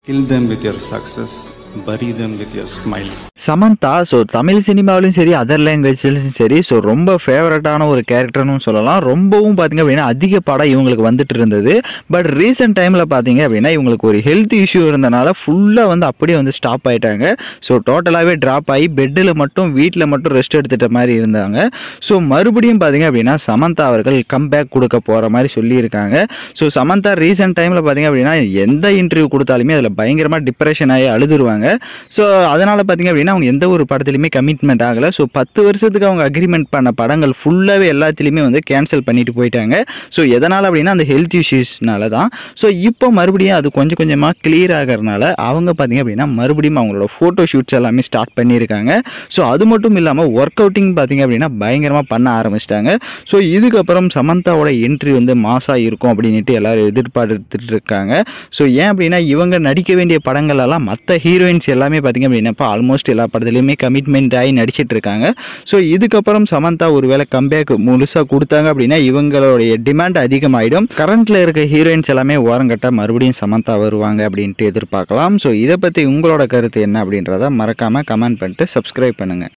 Kill them with your success, bury them with your smile. Samantha so Tamil சினிமாவிலும் சரி other லாங்குவேஜ்லையும் சரி so ரொம்ப ஃபேவரட்டான ஒரு கேரக்டர்னு சொல்லலாம் ரொம்பவும் பார்த்தீங்க அப்படின்னா அதிக படம் இவங்களுக்கு வந்துட்டு இருந்தது பட் ரீசெண்ட் டைமில் பார்த்தீங்க அப்படின்னா இவங்களுக்கு ஒரு ஹெல்த் இஷ்யூ இருந்தனால ஃபுல்லாக வந்து அப்படியே வந்து ஸ்டாப் ஆயிட்டாங்க ஸோ டோட்டலாகவே ட்ராப் ஆகி பெட்டில் மட்டும் வீட்டில் மட்டும் ரெஸ்ட் எடுத்துட்ட மாதிரி இருந்தாங்க ஸோ மறுபடியும் பார்த்தீங்க அப்படின்னா சமந்தா அவர்கள் கம்பேக் கொடுக்க போகிற மாதிரி சொல்லியிருக்காங்க ஸோ சமந்தா ரீசெண்ட் டைமில் பார்த்தீங்க அப்படின்னா எந்த இன்டர்வியூ கொடுத்தாலுமே அதில் பயங்கரமாக டிப்ரெஷன் ஆகி அழுதுருவாங்க ஸோ அதனால் பார்த்தீங்க அப்படின்னா அவங்க எந்த ஒரு படத்துலையுமே கமிட்மெண்ட் ஆகலை ஸோ பத்து வருஷத்துக்கு அவங்க அக்ரிமெண்ட் பண்ண படங்கள் ஃபுல்லாகவே எல்லாத்துலேயுமே வந்து கேன்சல் பண்ணிட்டு போயிட்டாங்க ஸோ எதனால் அப்படின்னா அந்த ஹெல்த் இஷ்யூஸ்னால தான் ஸோ இப்போ மறுபடியும் அது கொஞ்சம் கொஞ்சமாக கிளியர் ஆகிறதுனால அவங்க பார்த்தீங்க அப்படின்னா மறுபடியும் அவங்களோட ஃபோட்டோ ஷூட்ஸ் எல்லாமே ஸ்டார்ட் பண்ணியிருக்காங்க ஸோ அது மட்டும் இல்லாமல் ஒர்க் அவுட்டிங் பார்த்தீங்க அப்படின்னா பயங்கரமாக பண்ண ஆரம்பிச்சிட்டாங்க ஸோ இதுக்கப்புறம் சமந்தாவோட என்ட்ரி வந்து மாசாக இருக்கும் அப்படின்ட்டு எல்லாரும் எதிர்பார்த்துட்டு இருக்காங்க ஸோ ஏன் அப்படின்னா இவங்க நடிக்க வேண்டிய படங்கள் எல்லாம் மற்ற ஹீரோயின்ஸ் எல்லாமே பார்த்தீங்க அப்படின்னா இப்போ ஆல்மோஸ்ட் எல்லா படத்துலையுமே கமிட்மெண்ட் ஆகி நடிச்சிட்டு இருக்காங்க ஸோ இதுக்கப்புறம் சமந்தா ஒருவேளை கம்பேக் முழுசாக கொடுத்தாங்க அப்படின்னா இவங்களுடைய டிமாண்ட் அதிகமாயிடும் கரண்ட்ல இருக்க ஹீரோயின்ஸ் எல்லாமே ஓரங்கட்ட மறுபடியும் சமந்தா வருவாங்க அப்படின்ட்டு எதிர்பார்க்கலாம் ஸோ இதை பற்றி உங்களோட கருத்து என்ன அப்படின்றத மறக்காமல் கமெண்ட் பண்ணிட்டு சப்ஸ்கிரைப் பண்ணுங்கள்